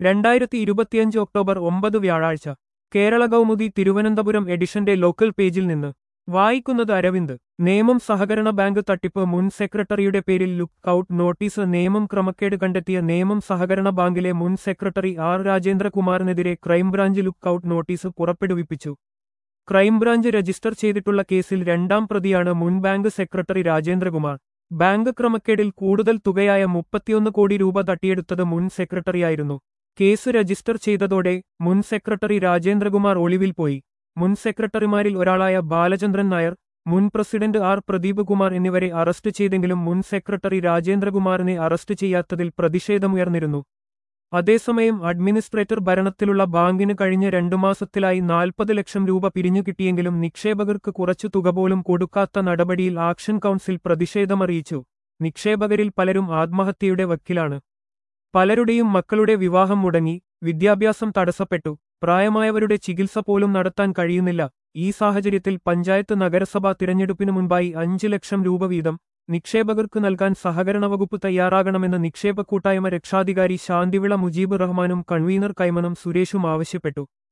രണ്ടായിരത്തി ഇരുപത്തിയഞ്ച് ഒക്ടോബർ ഒമ്പത് വ്യാഴാഴ്ച കേരള കൗമുദി തിരുവനന്തപുരം എഡിഷന്റെ ലോക്കൽ പേജിൽ നിന്ന് വായിക്കുന്നത് അരവിന്ദ് നേമം സഹകരണ ബാങ്ക് തട്ടിപ്പ് മുൻ സെക്രട്ടറിയുടെ പേരിൽ ലുക്ക് ഔട്ട് നോട്ടീസ് നേമം ക്രമക്കേട് കണ്ടെത്തിയ നേമം സഹകരണ ബാങ്കിലെ മുൻ സെക്രട്ടറി ആർ രാജേന്ദ്രകുമാറിനെതിരെ ക്രൈംബ്രാഞ്ച് ലുക്ക് ഔട്ട് നോട്ടീസ് പുറപ്പെടുവിപ്പിച്ചു ക്രൈംബ്രാഞ്ച് രജിസ്റ്റർ ചെയ്തിട്ടുള്ള കേസിൽ രണ്ടാം പ്രതിയാണ് മുൻ ബാങ്ക് സെക്രട്ടറി രാജേന്ദ്രകുമാർ ബാങ്ക് ക്രമക്കേടിൽ കൂടുതൽ തുകയായ മുപ്പത്തിയൊന്ന് കോടി രൂപ തട്ടിയെടുത്തത് മുൻ സെക്രട്ടറിയായിരുന്നു കേസ് രജിസ്റ്റർ ചെയ്തതോടെ മുൻ സെക്രട്ടറി രാജേന്ദ്രകുമാർ ഒളിവിൽ പോയി മുൻ സെക്രട്ടറിമാരിൽ ഒരാളായ ബാലചന്ദ്രൻ നായർ മുൻ പ്രസിഡന്റ് ആർ പ്രദീപ് കുമാർ എന്നിവരെ അറസ്റ്റ് ചെയ്തെങ്കിലും മുൻ സെക്രട്ടറി രാജേന്ദ്രകുമാറിനെ അറസ്റ്റ് ചെയ്യാത്തതിൽ പ്രതിഷേധമുയർന്നിരുന്നു അതേസമയം അഡ്മിനിസ്ട്രേറ്റർ ഭരണത്തിലുള്ള ബാങ്കിന് കഴിഞ്ഞ രണ്ടു മാസത്തിലായി നാൽപ്പത് ലക്ഷം രൂപ പിരിഞ്ഞു കിട്ടിയെങ്കിലും നിക്ഷേപകർക്ക് കുറച്ചു തുക പോലും കൊടുക്കാത്ത നടപടിയിൽ ആക്ഷൻ കൗൺസിൽ പ്രതിഷേധമറിയിച്ചു നിക്ഷേപകരിൽ പലരും ആത്മഹത്യയുടെ വക്കിലാണ് പലരുടെയും മക്കളുടെ വിവാഹം മുടങ്ങി വിദ്യാഭ്യാസം തടസ്സപ്പെട്ടു പ്രായമായവരുടെ ചികിത്സ പോലും നടത്താൻ കഴിയുന്നില്ല ഈ സാഹചര്യത്തിൽ പഞ്ചായത്ത് നഗരസഭാ തിരഞ്ഞെടുപ്പിനു മുൻപായി അഞ്ച് ലക്ഷം രൂപ വീതം നിക്ഷേപകർക്ക് നൽകാൻ സഹകരണ വകുപ്പ് തയ്യാറാകണമെന്ന് നിക്ഷേപ കൂട്ടായ്മ രക്ഷാധികാരി ശാന്തിവിള മുജീബ് റഹ്മാനും കൺവീനർ കൈമനം സുരേഷും ആവശ്യപ്പെട്ടു